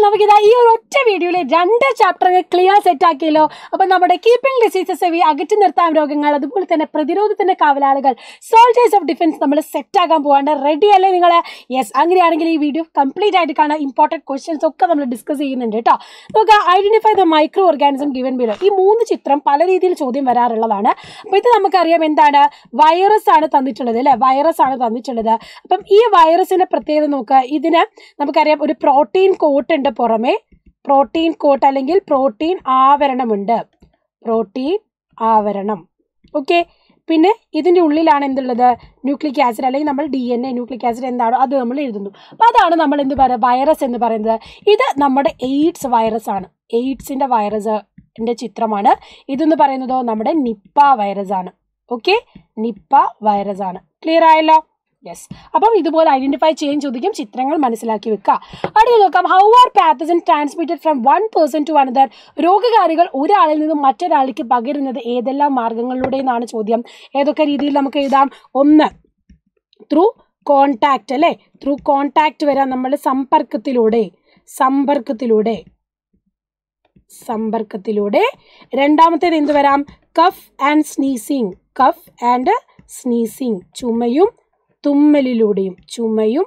നമുക്കിതാ ഈ ഒരു ഒറ്റ വീഡിയോയിൽ രണ്ട് ചാപ്റ്റർ ക്ലിയർ സെറ്റ് ആക്കിയല്ലോ അപ്പൊ നമ്മുടെ കീപ്പിംഗ് ഡിസീസസ് വഴി അകറ്റി നിർത്താൻ രോഗങ്ങൾ അതുപോലെ തന്നെ പ്രതിരോധത്തിന്റെ കാവലാളുകൾ സോൾജേഴ്സ് ഓഫ് ഡിഫൻസ് നമ്മൾ സെറ്റ് ആക്കാൻ പോകാണ്ട് റെഡി അല്ലേ നിങ്ങൾ യെസ് അങ്ങനെയാണെങ്കിൽ ഈ വീഡിയോ കംപ്ലീറ്റ് ആയിട്ട് കാണാൻ ഇമ്പോർട്ടൻറ്റ് ക്വസ്റ്റ്യൻസ് ഒക്കെ നമ്മൾ ഡിസ്കസ് ചെയ്യുന്നുണ്ട് കേട്ടോ നമുക്ക് identify the microorganism given below ഈ മൂന്ന് ചിത്രം പല രീതിയിൽ ചോദ്യം വരാറുള്ളതാണ് അപ്പോൾ ഇത് നമുക്കറിയാം എന്താണ് വൈറസ് ആണ് തന്നിട്ടുള്ളത് അല്ലേ വൈറസ് ആണ് തന്നിട്ടുള്ളത് അപ്പം ഈ വൈറസിന്റെ പ്രത്യേകത നോക്കുക ഇതിന് നമുക്കറിയാം ഒരു പ്രോട്ടീൻ കോട്ട് ഉണ്ട് പുറമെ പ്രോട്ടീൻ കോട്ട് അല്ലെങ്കിൽ പ്രോട്ടീൻ ആവരണമുണ്ട് പ്രോട്ടീൻ ആവരണം ഓക്കെ പിന്നെ ഇതിൻ്റെ ഉള്ളിലാണ് എന്തുള്ളത് ന്യൂക്ലിക് ആസിഡ് അല്ലെങ്കിൽ നമ്മൾ D N A nucleic acid എന്താണോ അത് നമ്മൾ എഴുതുന്നു അപ്പോൾ അതാണ് നമ്മൾ എന്ത് പറയുക വൈറസ് എന്ന് പറയുന്നത് ഇത് നമ്മുടെ എയ്ഡ്സ് വൈറസ് ആണ് എയ്ഡ്സിൻ്റെ വൈറസിൻ്റെ ചിത്രമാണ് ഇതെന്ന് പറയുന്നതോ നമ്മുടെ നിപ്പ വൈറസ് ആണ് ഓക്കെ നിപ്പ വൈറസ് ആണ് ക്ലിയർ ആയല്ലോ യെസ് അപ്പം ഇതുപോലെ ഐഡന്റിഫൈ ചെയ്യാൻ ചോദിക്കും ചിത്രങ്ങൾ മനസ്സിലാക്കി വെക്കുക അടുത്ത് നോക്കാം how are pathogen transmitted from one person to another രോഗകാരികൾ ഒരാളിൽ നിന്നും മറ്റൊരാളിലേക്ക് പകരുന്നത് ഏതെല്ലാം മാർഗങ്ങളിലൂടെ എന്നാണ് ചോദ്യം ഏതൊക്കെ രീതിയിൽ നമുക്ക് എഴുതാം ഒന്ന് ത്രൂ കോണ്ടാക്റ്റ് അല്ലേ ത്രൂ കോണ്ടാക്റ്റ് വരാം നമ്മൾ സമ്പർക്കത്തിലൂടെ സമ്പർക്കത്തിലൂടെ സമ്പർക്കത്തിലൂടെ രണ്ടാമത്തേത് എന്ത് വരാം cough and sneezing cough and sneezing ചുമയും തുമ്മലിലൂടെയും ചുമയും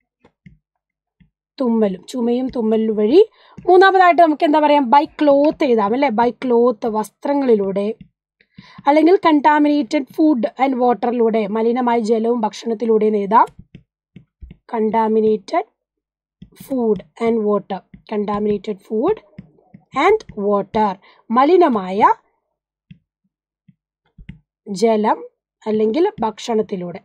തുമ്മലും ചുമയും തുമ്മലും വഴി മൂന്നാമതായിട്ട് നമുക്ക് എന്താ പറയാം ബൈ ക്ലോത്ത് എഴുതാം അല്ലേ ബൈ ക്ലോത്ത് വസ്ത്രങ്ങളിലൂടെ അല്ലെങ്കിൽ കണ്ടാമിനേറ്റഡ് ഫുഡ് ആൻഡ് വാട്ടറിലൂടെ മലിനമായ ജലവും ഭക്ഷണത്തിലൂടെ എഴുതാം contaminated food and water contaminated food and water മലിനമായ ജലം അല്ലെങ്കിൽ ഭക്ഷണത്തിലൂടെ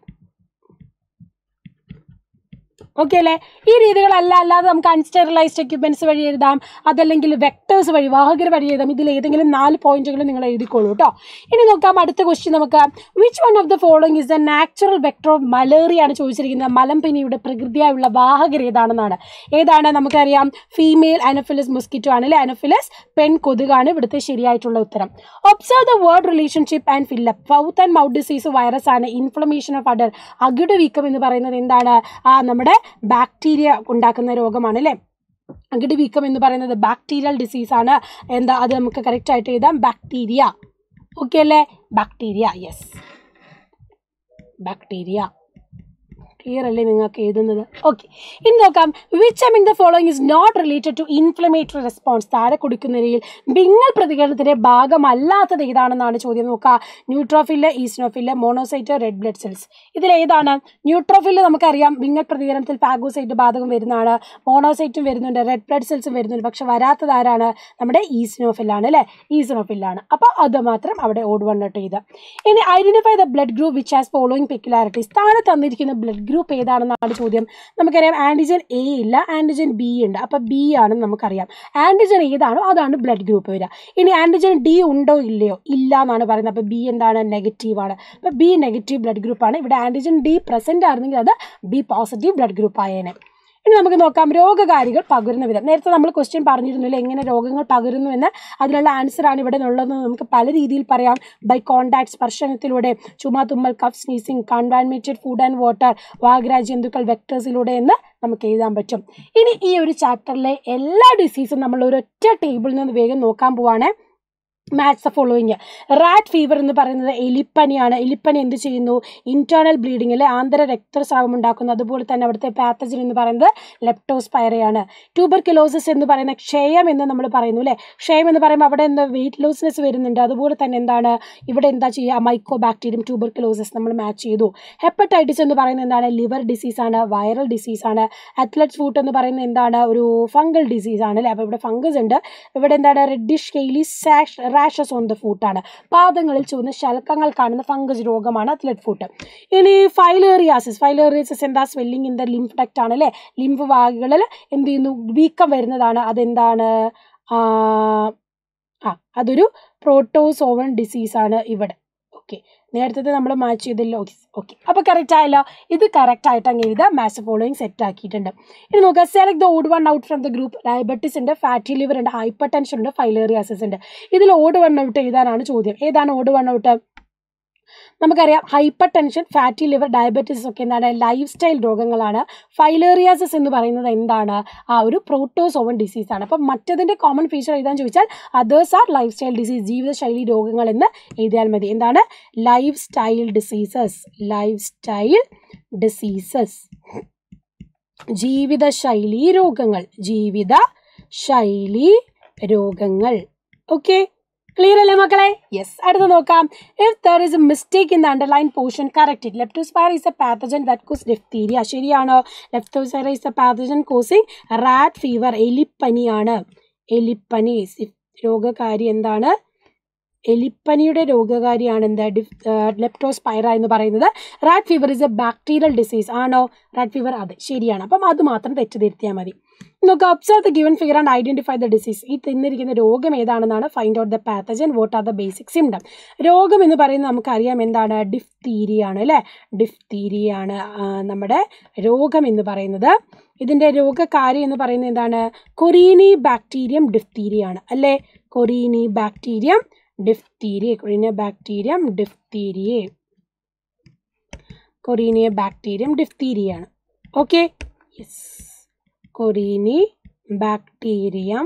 ഓക്കെ അല്ലേ ഈ രീതികളല്ല അല്ലാതെ നമുക്ക് അൺസ്റ്റെറിലൈസ്ഡ് എക്യുപ്മെന്റ്സ് വഴി എഴുതാം അതല്ലെങ്കിൽ വെക്ടേഴ്സ് വഴി വാഹകർ വഴി എഴുതാം ഇതിൽ ഏതെങ്കിലും നാല് പോയിന്റുകൾ നിങ്ങൾ എഴുതിക്കോളൂ കേട്ടോ ഇനി നോക്കാം അടുത്ത ക്വസ്റ്റ്യൻ നമുക്ക് which one of the following is the natural vector of malaria ആണ് ചോദിച്ചിരിക്കുന്നത് മലമ്പനിയുടെ പ്രകൃതിയായുള്ള വാഹകർ ഏതാണെന്നാണ് ഏതാണ് നമുക്കറിയാം ഫീമെയിൽ അനഫിലസ് മൊസ്കിറ്റോ ആണ് അല്ലെ അനഫിലസ് പെൺ കൊതുകാണ് ഇവിടുത്തെ ശരിയായിട്ടുള്ള ഉത്തരം observe the word relationship and fill up foot and mouth disease virus ആണ് ഇൻഫ്ലമേഷൻ ഓഫ് അഡർ അകിട് വീക്കം എന്ന് പറയുന്നത് എന്താണ് ആ നമ്മുടെ ബാക്ടീരിയ ഉണ്ടാക്കുന്ന രോഗമാണ് അല്ലേ അകിട് വീക്കം എന്ന് പറയുന്നത് ബാക്ടീരിയൽ ഡിസീസ് ആണ് എന്താ അത് നമുക്ക് കറക്റ്റ് ആയിട്ട് എഴുതാം ബാക്ടീരിയ ഓക്കെ അല്ലേ ബാക്ടീരിയ യെസ് ബാക്ടീരിയ ക്ലിയർ അല്ലേ നിങ്ങൾക്ക് എഴുതുന്നത് ഓക്കെ ഇനി നോക്കാം which among the following is not related to inflammatory response താഴെ കൊടുക്കുന്നവയിൽ ബിങ്ങൽ പ്രതികരണത്തിന്റെ ഭാഗമല്ലാത്തത് ഏതാണെന്നാണ് ചോദ്യം നോക്കുക neutrophil eosinophil monocyte red blood cells ഇതിൽ ഏതാണ് ന്യൂട്രോഫില് നമുക്കറിയാം ബിങ്ങൽ പ്രതികരണത്തിൽ ഫാഗോസൈറ്റ് ബാധകം വരുന്നതാണ് മോണോസൈറ്റും വരുന്നുണ്ട് റെഡ് ബ്ലഡ് സെൽസും വരുന്നുണ്ട് പക്ഷെ വരാത്തത് ആരാണ് നമ്മുടെ ഈസ്നോഫിലാണ് അല്ലേ ഈസ്നോഫിലാണ് അപ്പോൾ അത് മാത്രം അവിടെ ഓട് വണ്ണിട്ട് ചെയ്ത് ഇനി identify the blood group which has following peculiarities താഴെ തന്നിരിക്കുന്ന ബ്ലഡ് ഗ്രൂപ്പ് ഏതാണെന്നാണ് ചോദ്യം നമുക്കറിയാം ആൻറ്റിജൻ എ ഇല്ല ആൻറ്റിജൻ ബി ഉണ്ട് അപ്പോൾ ബി ആണെന്ന് നമുക്കറിയാം ആൻറ്റിജൻ ഏതാണോ അതാണ് ബ്ലഡ് ഗ്രൂപ്പ് വരിക ഇനി ആൻറ്റിജൻ ഡി ഉണ്ടോ ഇല്ലയോ ഇല്ല എന്നാണ് പറയുന്നത് അപ്പോൾ ബി എന്താണ് നെഗറ്റീവ് ആണ് അപ്പോൾ ബി നെഗറ്റീവ് ബ്ലഡ് ഗ്രൂപ്പാണ് ഇവിടെ ആൻറ്റിജൻ ഡി പ്രസൻ്റ് ആയിരുന്നെങ്കിൽ അത് ബി പോസിറ്റീവ് ബ്ലഡ് ഗ്രൂപ്പ് ആയേനെ ഇനി നമുക്ക് നോക്കാം രോഗകാരികൾ പകരുന്ന വിധം നേരത്തെ നമ്മൾ ക്വസ്റ്റ്യൻ പറഞ്ഞിരുന്നില്ല എങ്ങനെ രോഗങ്ങൾ പകരുന്നു എന്ന് അതിനുള്ള ആൻസർ ആണ് ഇവിടെ ഉള്ളത് നമുക്ക് പല രീതിയിൽ പറയാം ബൈ കോണ്ടാക്ട് സ്പർശനത്തിലൂടെ ചുമ തുമ്മൽ cough sneezing contaminated food and water വാഗ്ര ജന്തുക്കൾ വെക്ടേഴ്സിലൂടെ എന്ന് നമുക്ക് എഴുതാൻ പറ്റും ഇനി ഈ ഒരു ചാപ്റ്ററിലെ എല്ലാ ഡിസീസും നമ്മൾ ഒരൊറ്റ ടേബിളിൽ നിന്ന് വേഗം നോക്കാൻ പോവാണ് match the following rat fever എന്ന് പറയുന്നത് എലിപ്പനിയാണ് എലിപ്പനി എന്ത് ചെയ്യുന്നു ഇന്റേണൽ ബ്ലീഡിംഗ് അല്ലെ ആന്തര രക്തസ്രാവം ഉണ്ടാക്കുന്നു അതുപോലെ തന്നെ അവിടുത്തെ പാത്തജൻ എന്ന് പറയുന്നത് ലെപ്റ്റോസ്പൈറയാണ് ട്യൂബർക്കുലോസിസ് എന്ന് പറയുന്ന ക്ഷയം എന്ന് നമ്മൾ പറയുന്നു അല്ലേ ക്ഷയം എന്ന് പറയുമ്പോൾ അവിടെ എന്താ വെയിറ്റ് ലോസ്നെസ് വരുന്നുണ്ട് അതുപോലെ തന്നെ എന്താണ് ഇവിടെ എന്താ ചെയ്യുക മൈക്കോ ബാക്ടീരിയം ട്യൂബർക്കുലോസിസ് നമ്മൾ മാച്ച് ചെയ്തു ഹെപ്പറ്റൈറ്റിസ് എന്ന് പറയുന്നത് എന്താണ് ലിവർ ഡിസീസാണ് വൈറൽ ഡിസീസാണ് അത്ലറ്റ് ഫൂട്ട് എന്ന് പറയുന്നത് എന്താണ് ഒരു ഫംഗൽ ഡിസീസാണ് അല്ലേ അപ്പോൾ ഇവിടെ ഫംഗസ് ഉണ്ട് ഇവിടെ എന്താണ് റെഡിഷ് കെയിലി സാഷ് റാഷസ് ഓൺ ദ ഫൂട്ടാണ് പാദങ്ങളിൽ ചുവന്ന ശൽക്കങ്ങൾ കാണുന്ന ഫംഗസ് രോഗമാണ് അത്ലറ്റ് ഫൂട്ട് ഇനി ഫൈലേറിയാസിസ് ഫൈലേറിയാസിസ് എന്താ swelling in the lymph duct ആണ് അല്ലേ ലിംഫ് വാഹികളിൽ എന്ത് ചെയ്യുന്നു വീക്കം വരുന്നതാണ് അതെന്താണ് ആ അതൊരു പ്രോട്ടോസോവൺ ഡിസീസാണ് ഇവിടെ ഓക്കെ നേരത്തെ നമ്മൾ മാച്ച് ചെയ്തല്ലോ ഓക്കെ അപ്പോൾ കറക്റ്റ് ആയല്ലോ ഇത് കറക്റ്റ് ആയിട്ട് അങ്ങ് എഴുതാം മാച്ച് ഫോളോയിങ് സെറ്റ് ആക്കിയിട്ടുണ്ട് ഇനി നോക്കുക select the odd one out from the group diabetes ഉണ്ട് ഫാറ്റി ലിവർ ഉണ്ട് ഹൈപ്പർ ടെൻഷൻ ഉണ്ട് ഫൈലേറിയാസിസ് ഉണ്ട് ഇതിൽ ഓഡ് വൺ ഔട്ട് എഴുതാനാണ് ചോദ്യം ഏതാണ് ഓഡ് വൺ ഔട്ട് നമുക്കറിയാം hypertension fatty liver diabetes ഒക്കെ എന്താണ് ലൈഫ് സ്റ്റൈൽ രോഗങ്ങളാണ് ഫൈലേറിയാസിസ് എന്ന് പറയുന്നത് എന്താണ് ആ ഒരു പ്രോട്ടോസോവൻ ഡിസീസ് ആണ് അപ്പം മറ്റതിൻ്റെ കോമൺ ഫീച്ചർ എഴുതാൻ ചോദിച്ചാൽ others are lifestyle disease ജീവിതശൈലി രോഗങ്ങൾ എന്ന് എഴുതിയാൽ മതി എന്താണ് lifestyle diseases lifestyle diseases ജീവിതശൈലി രോഗങ്ങൾ ജീവിത ശൈലി രോഗങ്ങൾ ഓക്കെ ക്ലിയർ അല്ലേ മക്കളെ യെസ് അടുത്ത് നോക്കാം if there is a mistake in the underline portion correct it leptospira is a pathogen that cause diphtheria ശരിയാണോ leptospira is a pathogen causing rat fever എലിപ്പനിയാണ് എലിപ്പനി സി- രോഗകാരി എന്താണ് എലിപ്പനിയുടെ രോഗകാരിയാണ് എന്ത് ഡിഫ് ലെപ്റ്റോസ്പൈറ എന്ന് പറയുന്നത് rat fever is a bacterial disease ആണോ rat fever അതെ ശരിയാണ് അപ്പം അത് മാത്രം തെറ്റിദ്ധരുത്തിയാൽ മതി നോക്കുക observe the given figure and identify the disease ഈ തിന്നിരിക്കുന്ന രോഗം ഏതാണെന്നാണ് find out the pathogen what are the basic symptom രോഗം എന്ന് പറയുന്നത് നമുക്കറിയാം എന്താണ് ഡിഫ്തീരിയ ആണ് അല്ലേ ഡിഫ്തീരിയ ആണ് ആ, നമ്മുടെ രോഗം എന്ന് പറയുന്നത് ഇതിൻ്റെ രോഗകാരി എന്ന് പറയുന്നത് എന്താണ് കൊറീനി ബാക്ടീരിയം ഡിഫ്തീരിയ ആണ് അല്ലേ corynebacterium diphtheria corynebacterium diphtheria corynebacterium diphtheria ആണ് okay yes corynebacterium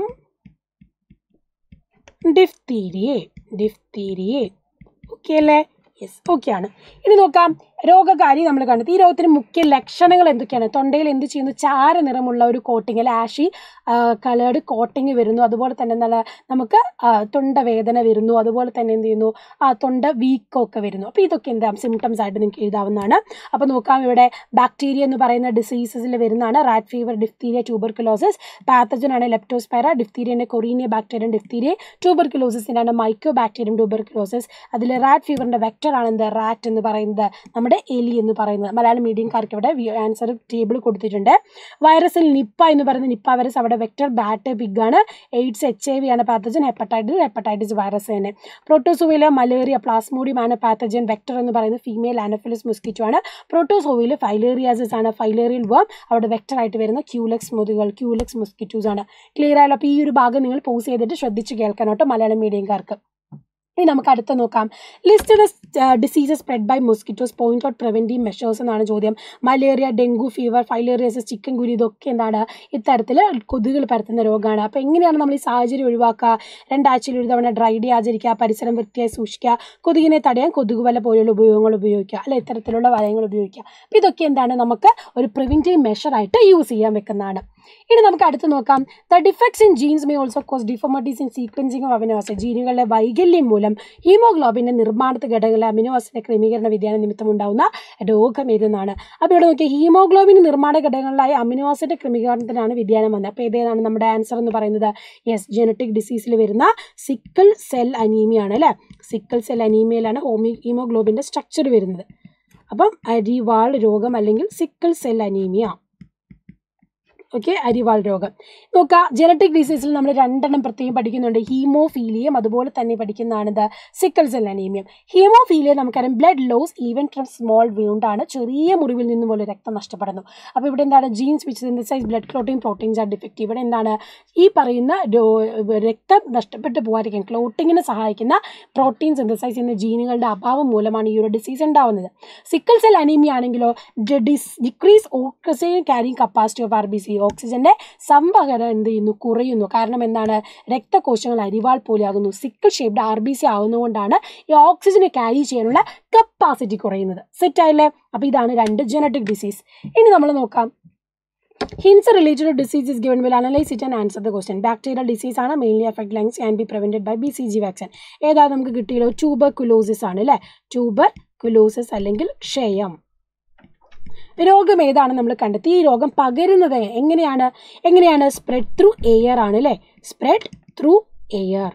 diphtheriae diphtheriae okay അല്ലേ യെസ് ഓക്കെ ആണ് ഇനി നോക്കാം രോഗകാരി നമ്മൾ കണ്ടെത്തി ഈ രോഗത്തിന് മുഖ്യ ലക്ഷണങ്ങൾ എന്തൊക്കെയാണ് തൊണ്ടയിൽ എന്ത് ചെയ്യുന്നു ചാര നിറമുള്ള ഒരു കോട്ടിങ് അല്ലെ ആഷി കളേർഡ് കോട്ടിങ് വരുന്നു അതുപോലെ തന്നെ എന്താണ് നമുക്ക് ആ, തൊണ്ടവേദന വരുന്നു അതുപോലെ തന്നെ എന്ത് ചെയ്യുന്നു ആ തൊണ്ട വീക്കൊക്കെ വരുന്നു അപ്പോൾ ഇതൊക്കെ എന്താ സിംറ്റംസ് ആയിട്ട് നിങ്ങൾക്ക് എഴുതാവുന്നതാണ് അപ്പോൾ നോക്കാം ഇവിടെ ബാക്ടീരിയ എന്ന് പറയുന്ന ഡിസീസസിൽ വരുന്നതാണ് rat fever diphtheria tuberculosis pathogen ആണ് ലെപ്റ്റോസ്പൈറ ഡിഫ്തീരിയൻ്റെ കൊറീനിയ ബാക്ടീരിയം ഡിഫ്തീരിയ ട്യൂബർക്കുലോസിസിനാണ് മൈക്രോ ബാക്ടീരിയം ട്യൂബർക്കുലോസിസ് അതിൽ റാറ്റ് ഫീവറിൻ്റെ വെക്ടർ ആണ് എന്ത് റാറ്റ് എന്ന് പറയുന്നത് നമ്മുടെ എലി എന്ന് പറയുന്നത് മലയാളം മീഡിയംകാർക്ക് ഇവിടെ ആൻസർ ടേബിൾ കൊടുത്തിട്ടുണ്ട് വൈറസിൽ നിപ്പ എന്ന് പറയുന്ന നിപ്പ വൈറസ് അവിടെ വെക്ടർ ബാറ്റ് പിഗ് ആണ് എയ്ഡ്സ് എച്ച് ഐ വി ആണ് പാത്തജൻ ഹെപ്പറ്റൈറ്റിസ് ഹെപ്പറ്റൈറ്റിസ് വൈറസ് തന്നെ പ്രോട്ടോസോവിലെ മലേറിയ പ്ലാസ്മോഡിയം ആണ് പാത്തജൻ വെക്ടർ എന്ന് പറയുന്നത് ഫീമെയിൽ ആനഫിലിസ് മൊസ്കിറ്റോ ആണ് പ്രോട്ടോസോവിൽ ഫൈലേറിയാസിസ് ആണ് ഫൈലേറിയൽ വേം അവിടെ വെക്ടർ ആയിട്ട് വരുന്ന ക്യൂലെക്സ് മുതുകൾ ക്യൂലെക്സ് മൊസ്കിറ്റോസ് ആണ് ക്ലിയർ ആയാലും അപ്പോൾ ഈ ഒരു ഭാഗം നിങ്ങൾ പോസ് ചെയ്തിട്ട് ശ്രദ്ധിച്ച് കേൾക്കണം കേട്ടോ മലയാളം മീഡിയംകാർക്ക് ഇനി നമുക്ക് അടുത്ത നോക്കാം list the diseases spread by mosquitoes point out preventive measures എന്നാണ് ചോദ്യം malaria dengue fever filariasis chikungunya ഇതൊക്കെ എന്താണ് ഇത്തരത്തിൽ കൊതുകുകൾ പരത്തുന്ന രോഗമാണ് അപ്പോൾ എങ്ങനെയാണ് നമ്മൾ ഈ സാഹചര്യം ഒഴിവാക്കുക രണ്ടാഴ്ചയിൽ ഒരു തവണ ഡ്രൈ ഡേ ആചരിക്കുക പരിസരം വൃത്തിയായി സൂക്ഷിക്കുക കൊതുകിനെ തടയാൻ കൊതുക് വല പോലെയുള്ള ഉപയോഗങ്ങൾ ഉപയോഗിക്കുക അല്ലെ ഇത്തരത്തിലുള്ള വലയങ്ങൾ ഉപയോഗിക്കുക അപ്പോൾ ഇതൊക്കെ എന്താണ് നമുക്ക് ഒരു പ്രിവെൻറ്റീവ് മെഷറായിട്ട് യൂസ് ചെയ്യാൻ വെക്കുന്നതാണ് ഇനി നമുക്ക് അടുത്ത് നോക്കാം the defects in genes may also cause deformities in sequencing of amino acid ജീനുകളുടെ വൈകല്യം മൂലം ഹീമോഗ്ലോബിന്റെ നിർമ്മാണത്തെ ഘടകങ്ങളിലെ അമിനോ ആസിഡിന്റെ ക്രമീകരണ വ്യതിയാനം നിമിത്തം ഉണ്ടാകുന്ന രോഗം ഏതെന്നാണ് അപ്പോൾ ഇവിടെ നോക്കിയാൽ ഹീമോഗ്ലോബിൻ നിർമ്മാണ ഘടകങ്ങളിലായ അമിനോ ആസിഡ് ക്രമീകരണത്തിനാണ് വ്യതിയാനം വന്നത് അപ്പോൾ ഏതാണ് നമ്മുടെ ആൻസർ എന്ന് പറയുന്നത് യെസ് ജനറ്റിക് ഡിസീസിൽ വരുന്ന സിക്കിൾ സെൽ അനീമിയ ആണ് അല്ലേ സിക്കിൾ സെൽ അനീമിയയിലാണ് ഹോമി ഹീമോഗ്ലോബിന്റെ സ്ട്രക്ചർ വരുന്നത് അപ്പം അരിവാൾ രോഗം അല്ലെങ്കിൽ സിക്കിൾ സെൽ അനീമിയ ഓക്കെ അരിവാൾ രോഗം നോക്കുക ജനറ്റിക് ഡിസീസിൽ നമ്മൾ രണ്ടെണ്ണം പ്രത്യേകം പഠിക്കുന്നുണ്ട് ഹീമോഫീലിയം അതുപോലെ തന്നെ പഠിക്കുന്നതാണ് ഇത് സിക്കിൾ സെൽ അനീമിയം ഹീമോഫീലിയ നമുക്കറിയാം blood loss even from small ആണ് ചെറിയ മുറിവിൽ നിന്ന് പോലെ രക്തം നഷ്ടപ്പെടുന്നു അപ്പോൾ ഇവിടെ എന്താണ് genes which synthesise blood clotting proteins are defect ഇവിടെ എന്താണ് ഈ പറയുന്ന രോ- രക്തം നഷ്ടപ്പെട്ടു പോകാതിരിക്കാൻ ക്ലോട്ടിങ്ങിന് സഹായിക്കുന്ന പ്രോട്ടീൻ സിന്തസൈസ് ചെയ്യുന്ന ജീനുകളുടെ അഭാവം മൂലമാണ് ഈ ഒരു ഡിസീസ് ഉണ്ടാവുന്നത് സിക്കിൾ സെൽ അനീമിയ ആണെങ്കിലോ decrease oxygen carrying capacity of R B C ഓക്സിജന്റെ സംവഹനം എന്ത് ചെയ്യുന്നു കുറയുന്നു കാരണം എന്താണ് രക്തകോശങ്ങൾ അരിവാൾ പോലെയാകുന്നു sickle shaped R B C ആവുന്നതുകൊണ്ടാണ് ഈ ഓക്സിജനെ ക്യാരി ചെയ്യാനുള്ള കപ്പാസിറ്റി കുറയുന്നത് സെറ്റ് ആയില്ലേ അപ്പോൾ ഇതാണ് രണ്ട് ജനറ്റിക് ഡിസീസ് ഇനി നമ്മൾ നോക്കാം hints related disease is given will analyse it and answer the question bacterial disease ആണ് mainly effect lungs can be prevented by B C G vaccine ഏതാ നമുക്ക് കിട്ടിയല്ലോ ട്യൂബർ കുലോസിസ് ആണ് അല്ലേ ട്യൂബർ കുലോസിസ് അല്ലെങ്കിൽ ക്ഷയം രോഗം ഏതാണ് നമ്മൾ കണ്ടെത്തി ഈ രോഗം പകരുന്നത് എങ്ങനെയാണ് എങ്ങനെയാണ് സ്പ്രെഡ് ത്രൂ എയർ ആണ് അല്ലേ സ്പ്രെഡ് ത്രൂ എയർ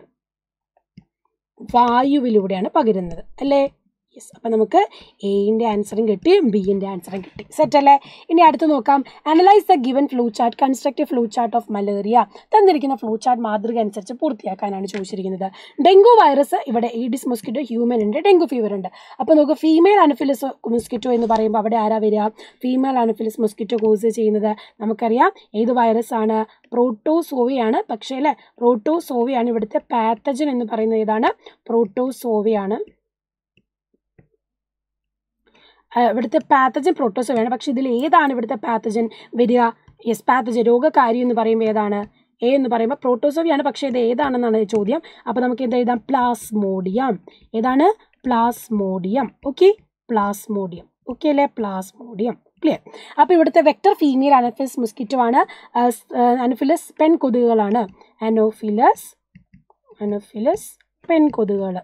വായുവിലൂടെയാണ് പകരുന്നത് അല്ലേ യെസ് അപ്പം നമുക്ക് എയിൻ്റെ ആൻസറും കിട്ടി ബിൻ്റെ ആൻസറും കിട്ടി സെറ്റ് അല്ലേ ഇനി അടുത്ത് നോക്കാം analyse the given flow chart constructive flow chart of malaria തന്നിരിക്കുന്ന ഫ്ലൂ ചാർട്ട് മാതൃക അനുസരിച്ച് പൂർത്തിയാക്കാനാണ് ചോദിച്ചിരിക്കുന്നത് ഡെങ്കു വൈറസ് ഇവിടെ ഈഡിസ് മൊസ്കിറ്റോ ഹ്യൂമൻ ഉണ്ട് ഡെങ്കു ഫീവർ ഉണ്ട് അപ്പോൾ നമുക്ക് ഫീമെയിൽ അനഫിലിസ് മൊസ്കിറ്റോ എന്ന് പറയുമ്പോൾ അവിടെ ആരാ വരിക ഫീമെയിൽ അനഫിലിസ് മൊസ്കിറ്റോ കോസ് ചെയ്യുന്നത് നമുക്കറിയാം ഏത് വൈറസ് ആണ് പ്രോട്ടോസോവയാണ് പക്ഷേ അല്ലേ പ്രോട്ടോസോവയാണ് ഇവിടുത്തെ പാത്തജൻ എന്ന് പറയുന്നത് ഏതാണ് പ്രോട്ടോസോവയാണ് ആ, ഇവിടുത്തെ പാത്തജൻ പ്രോട്ടോസോവയാണ് പക്ഷെ ഇതിൽ ഏതാണ് ഇവിടുത്തെ പാത്തജൻ വരിക യെസ് പാത്തജൻ രോഗകാരി എന്ന് പറയുമ്പോൾ ഏതാണ് എ എന്ന് പറയുമ്പോൾ പ്രോട്ടോസോവിയാണ് പക്ഷേ ഇത് ഏതാണെന്നാണ് ചോദ്യം അപ്പോൾ നമുക്ക് എന്ത് എഴുതാം പ്ലാസ്മോഡിയം ഏതാണ് പ്ലാസ്മോഡിയം ഓക്കെ പ്ലാസ്മോഡിയം ഓക്കെ അല്ലേ പ്ലാസ്മോഡിയം ക്ലിയർ അപ്പോൾ ഇവിടുത്തെ വെക്ടർ ഫീമെയിൽ അനഫിലസ് മൊസ്കിറ്റോ ആണ് അനഫിലസ് പെൺ കൊതുകുകളാണ് അനോഫിലസ് അനോഫിലസ് പെൺ കൊതുകുകൾ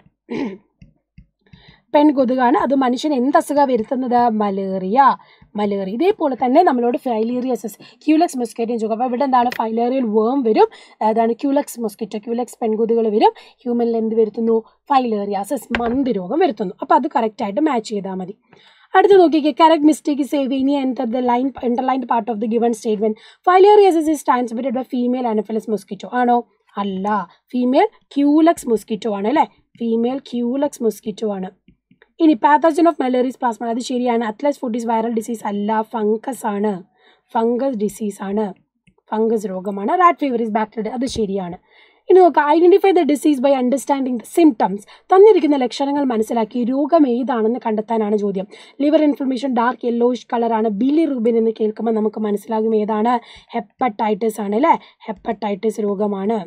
പെൺകൊതുകാണ് അത് മനുഷ്യന് എന്ത് അസുഖം വരുത്തുന്നത് മലേറിയ മലേറിയ ഇതേപോലെ തന്നെ നമ്മളോട് ഫൈലേറിയസസ് ക്യൂലക്സ് മൊസ്കിറ്റോയും ചോദിക്കും അപ്പോൾ ഇവിടെ എന്താണ് ഫൈലേറിയൽ വേം വരും അതാണ് ക്യൂലക്സ് മൊസ്കിറ്റോ ക്യൂലക്സ് പെൺകൊതുകൾ വരും ഹ്യൂമനിൽ എന്ത് വരുത്തുന്നു ഫൈലേറിയാസസ് മന്ത് രോഗം വരുത്തുന്നു അപ്പോൾ അത് കറക്റ്റായിട്ട് മാച്ച് ചെയ്താൽ മതി അടുത്ത് നോക്കിക്കേ കറക്റ്റ് മിസ്റ്റേക്ക് സേവ് ഇനി enter the line underlined part of the given statement filariasis is transmitted by female anopheles mosquito ആണോ അല്ല ഫീമെയിൽ ക്യൂലക്സ് മൊസ്കിറ്റോ ആണ് അല്ലേ ഫീമെയിൽ ക്യൂലക്സ് മൊസ്കിറ്റോ ആണ് ഇനി പാത്തോജൻ ഓഫ് മലേറിയസ് പ്ലാസ്മ അത് ശരിയാണ് athlete's foot is viral disease അല്ല ഫംഗസ് ആണ് ഫംഗസ് ഡിസീസ് ആണ് ഫംഗസ് രോഗമാണ് റാറ്റ് ഫീവർ ഈസ് ബാക്ടീരിയ അത് ശരിയാണ് ഇനി നോക്കാം identify the disease by understanding the symptoms തന്നിരിക്കുന്ന ലക്ഷണങ്ങൾ മനസ്സിലാക്കി രോഗം ഏതാണെന്ന് കണ്ടെത്താനാണ് ചോദ്യം ലിവർ ഇൻഫ്ലമേഷൻ ഡാർക്ക് യെല്ലോയിഷ് കളറാണ് ബിലി റൂബിൻ എന്ന് കേൾക്കുമ്പോൾ നമുക്ക് മനസ്സിലാകും ഏതാണ് ഹെപ്പറ്റൈറ്റിസ് ആണ് അല്ലേ ഹെപ്പറ്റൈറ്റിസ് രോഗമാണ്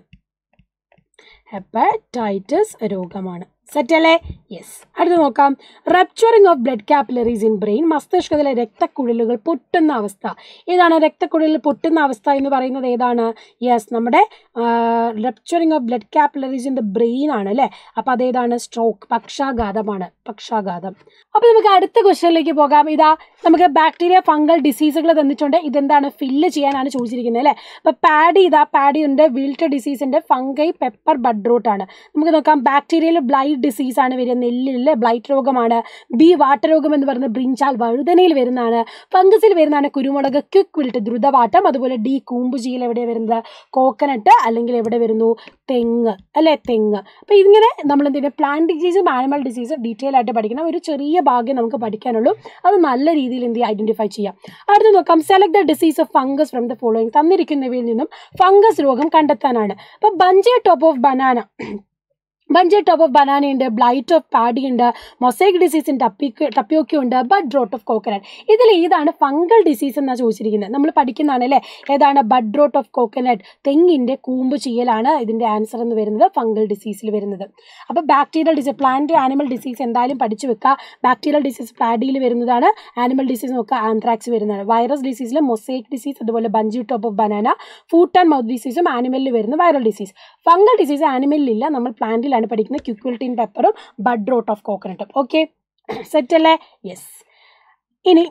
ഹെപ്പറ്റൈറ്റിസ് രോഗമാണ് സെറ്റ് അല്ലേ യെസ് അടുത്ത് നോക്കാം rupturing of blood capillaries in brain മസ്തിഷ്കത്തിലെ രക്തക്കുഴലുകൾ പൊട്ടുന്ന അവസ്ഥ ഏതാണ് രക്തക്കുഴലിൽ പൊട്ടുന്ന അവസ്ഥ എന്ന് പറയുന്നത് ഏതാണ് യെസ് നമ്മുടെ rupturing of blood capillaries in the brain ആണ് അല്ലേ അപ്പോൾ അതേതാണ് സ്ട്രോക്ക് പക്ഷാഘാതമാണ് പക്ഷാഘാതം അപ്പോൾ നമുക്ക് അടുത്ത ക്വസ്റ്റ്യനിലേക്ക് പോകാം ഇതാ നമുക്ക് ബാക്ടീരിയ ഫംഗൽ ഡിസീസുകൾ തന്നിട്ടുണ്ട് ഇതെന്താണ് ഫില്ല് ചെയ്യാനാണ് ചോദിച്ചിരിക്കുന്നത് അല്ലേ അപ്പോൾ പാഡി ഇതാ പാഡി ഉണ്ട് വീൽട്ട് ഡിസീസിൻ്റെ ഫംഗൈ പെപ്പർ ബഡ് റൂട്ട് ആണ് നമുക്ക് നോക്കാം ബാക്ടീരിയയിൽ ബ്ലൈറ്റ് ഡിസീസ് ആണ് വരിക നെല്ലിലെ ബ്ലൈറ്റ് രോഗമാണ് ബി വാട്ട രോഗം എന്ന് പറയുന്നത് ബ്രിഞ്ചാൽ വഴുതനയിൽ വരുന്നതാണ് ഫംഗസിൽ വരുന്നതാണ് കുരുമുളക് ക്വിക്ക് വിൽട്ട് ദ്രുതവാട്ടം അതുപോലെ ഡി കൂമ്പുചീൽ എവിടെ വരുന്നത് കോക്കനട്ട് അല്ലെങ്കിൽ എവിടെ വരുന്നു തെങ്ങ് അല്ലേ തെങ്ങ് അപ്പോൾ ഇതിങ്ങനെ നമ്മൾ എന്തിനാ പ്ലാന്റ് ഡിസീസും ആനിമൽ ഡിസീസും ഡീറ്റെയിൽ ആയിട്ട് പഠിക്കണം ഒരു ചെറിയ ഭാഗ്യം നമുക്ക് പഠിക്കാനുള്ളൂ അത് നല്ല രീതിയിൽ എന്ത് ഐഡന്റിഫൈ ചെയ്യാം അടുത്ത് നോക്കാം select the disease of fungus from the following തന്നിരിക്കുന്നവയിൽ നിന്നും ഫംഗസ് രോഗം കണ്ടെത്താനാണ് അപ്പോൾ bunchy top of banana bunchy top of banana ഉണ്ട് ബ്ലൈറ്റ് ഓഫ് പാഡി ഉണ്ട് മൊസൈക്ക് ഡിസീസ് ടപ്പിക്ക് ടപ്പിയോക്കി ഉണ്ട് ബഡ് റോട്ട് ഓഫ് കോക്കനട്ട് ഇതിൽ ഏതാണ് ഫംഗൽ ഡിസീസ് എന്നാണ് ചോദിച്ചിരിക്കുന്നത് നമ്മൾ പഠിക്കുന്നതാണ് അല്ലേ ഏതാണ് ബഡ് റോട്ട് ഓഫ് കോക്കനട്ട് തെങ്ങിൻ്റെ കൂമ്പ് ചെയ്യലാണ് ഇതിൻ്റെ ആൻസർ എന്ന് വരുന്നത് ഫംഗൽ ഡിസീസിൽ വരുന്നത് അപ്പോൾ bacterial disease plant animal disease എന്തായാലും പഠിച്ചു വെക്കുക ബാക്ടീരിയൽ ഡിസീസ് പാഡിയിൽ വരുന്നതാണ് ആനിമൽ ഡിസീസ് നോക്കുക ആന്ത്രാക്സ് വരുന്നതാണ് വൈറസ് ഡിസീസിൽ മൊസൈക്ക് ഡിസീസ് അതുപോലെ bunchy top of banana foot and mouth ഡിസീസും ആനിമലിൽ വരുന്ന വൈറൽ ഡിസീസ് ഫംഗൽ ഡിസീസ് ആനിമലിലില്ല നമ്മൾ പ്ലാന്റിലാണ് പഠിക്കുന്നത് ക്യുക്വിൽറ്റീൻ പെപ്പറും ബഡ് റോട്ട് ഓഫ് കോക്കനട്ടും ഓക്കെ സെറ്റ് അല്ലേ യെസ് ഇനി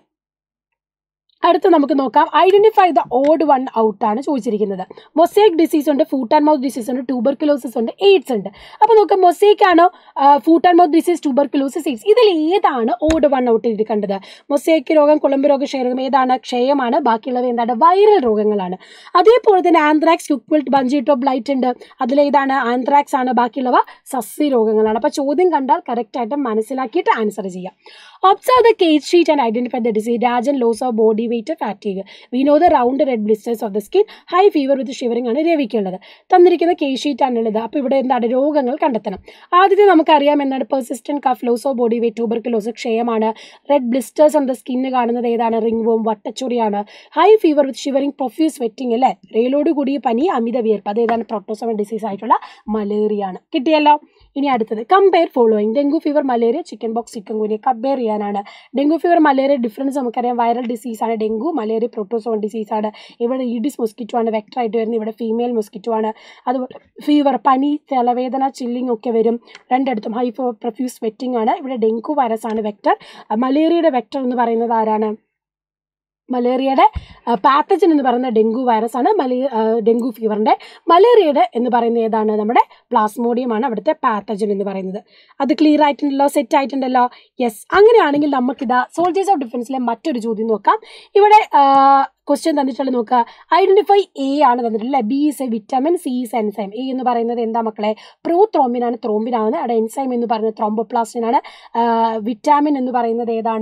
അടുത്ത് നമുക്ക് നോക്കാം identify the odd one out ആണ് ചോദിച്ചിരിക്കുന്നത് മൊസൈക്ക് ഡിസീസ് ഉണ്ട് ഫൂട്ട് ആൻഡ് മൗത്ത് ഡിസീസ് ഉണ്ട് ട്യൂബർക്കുലോസിസ് ഉണ്ട് എയ്ഡ്സ് ഉണ്ട് അപ്പോൾ നോക്കാം മൊസൈക്ക് ആണോ foot and mouth disease tuberculosis AIDS ഇതിൽ ഏതാണ് ഓഡ് വൺ ഔട്ട് ഇത് കണ്ടത് മൊസൈക്ക് രോഗം കുളമ്പ് രോഗം ക്ഷയരോഗം ഏതാണ് ക്ഷയമാണ് ബാക്കിയുള്ളവ എന്താണ് വൈറൽ രോഗങ്ങളാണ് അതേപോലെ തന്നെ ആന്ത്രാക്സ് ക്യുക്വിൽറ്റ് ബഞ്ചിട്ടോ ബ്ലൈറ്റ് ഉണ്ട് അതിലേതാണ് ആന്ത്രാക്സ് ആണ് ബാക്കിയുള്ളവ സസ്യ രോഗങ്ങളാണ് അപ്പോൾ ചോദ്യം കണ്ടാൽ കറക്റ്റായിട്ട് മനസ്സിലാക്കിയിട്ട് ആൻസർ ചെയ്യാം observe the case sheet and identify the disease Rajan loss of body weight fatigue we know the round red blisters of the skin high fever with shivering ആണ് രവിക്കുള്ളത് തന്നിരിക്കുന്ന കേസ് ഷീറ്റ് ആണുള്ളത് അപ്പോൾ ഇവിടെ എന്താണ് രോഗങ്ങൾ കണ്ടെത്തണം ആദ്യത്തെ നമുക്കറിയാം എന്താണ് persistent cough loss of body weight tuberculosis ക്ഷയമാണ് red blisters on the skin കാണുന്നത് ഏതാണ് റിംഗ് വോം വട്ടച്ചൊറിയാണ് high fever with shivering profuse sweating അല്ലേ റെയിലോട് കൂടിയ പനി അമിത വിയർപ്പ് അതേതാണ് പ്രൊട്ടോസോമൽ ഡിസീസ് ആയിട്ടുള്ള മലേറിയ ആണ് കിട്ടിയല്ലോ ഇനി അടുത്തത് compare following dengue fever malaria chickenpox chikungunya compare ചെയ്യാനാണ് ഡെങ്കു ഫീവർ മലേറിയ ഡിഫറൻസ് നമുക്കറിയാം വൈറൽ ഡിസീസ് ആണ് ഡെങ്കു മലേറിയ പ്രോട്ടോസോൺ ഡിസീസ് ആണ് ഇവിടെ ഈഡിസ് മൊസ്കിറ്റോ ആണ് വെക്ടർ ആയിട്ട് വരുന്നത് ഇവിടെ ഫീമെയിൽ മൊസ്കിറ്റോ ആണ് അതുപോലെ ഫീവർ പനി തലവേദന ചില്ലിംഗ് ഒക്കെ വരും രണ്ടിടത്തും ഹൈ പ്രൊഫ്യൂസ് സ്വെറ്റിംഗ് ആണ് ഇവിടെ ഡെങ്കു വൈറസ് ആണ് വെക്ടർ മലേറിയയുടെ വെക്ടർ എന്ന് പറയുന്നത് ആരാണ് മലേറിയയുടെ പാത്തജൻ എന്ന് പറയുന്ന ഡെങ്കു വൈറസ് ആണ് മലേ ഡെങ്കു ഫീവറിൻ്റെ മലേറിയയുടെ എന്ന് പറയുന്നത് ഏതാണ് നമ്മുടെ പ്ലാസ്മോഡിയമാണ് അവിടുത്തെ പാത്തജൻ എന്ന് പറയുന്നത് അത് ക്ലിയർ ആയിട്ടുണ്ടല്ലോ സെറ്റ് ആയിട്ടുണ്ടല്ലോ യെസ് അങ്ങനെയാണെങ്കിൽ നമുക്കിതാ സോൾജേഴ്സ് ഓഫ് ഡിഫൻസിലെ മറ്റൊരു ചോദ്യം നോക്കാം ഇവിടെ ക്വസ്റ്റ്യൻ തന്നിട്ടുള്ളത് നോക്കുക ഐഡന്റിഫൈ എ ആണ് തന്നിട്ടുള്ളത് B is A vitamin C is enzyme A എന്ന് പറയുന്നത് എന്താ മക്കളെ പ്രോ ത്രോംബിനാണ് ത്രോംബിനാണ് അവിടെ എൻസൈം എന്ന് പറയുന്നത് ത്രോംബോപ്ലാസ്റ്റിനാണ് വിറ്റാമിൻ എന്ന് പറയുന്നത് ഏതാണ്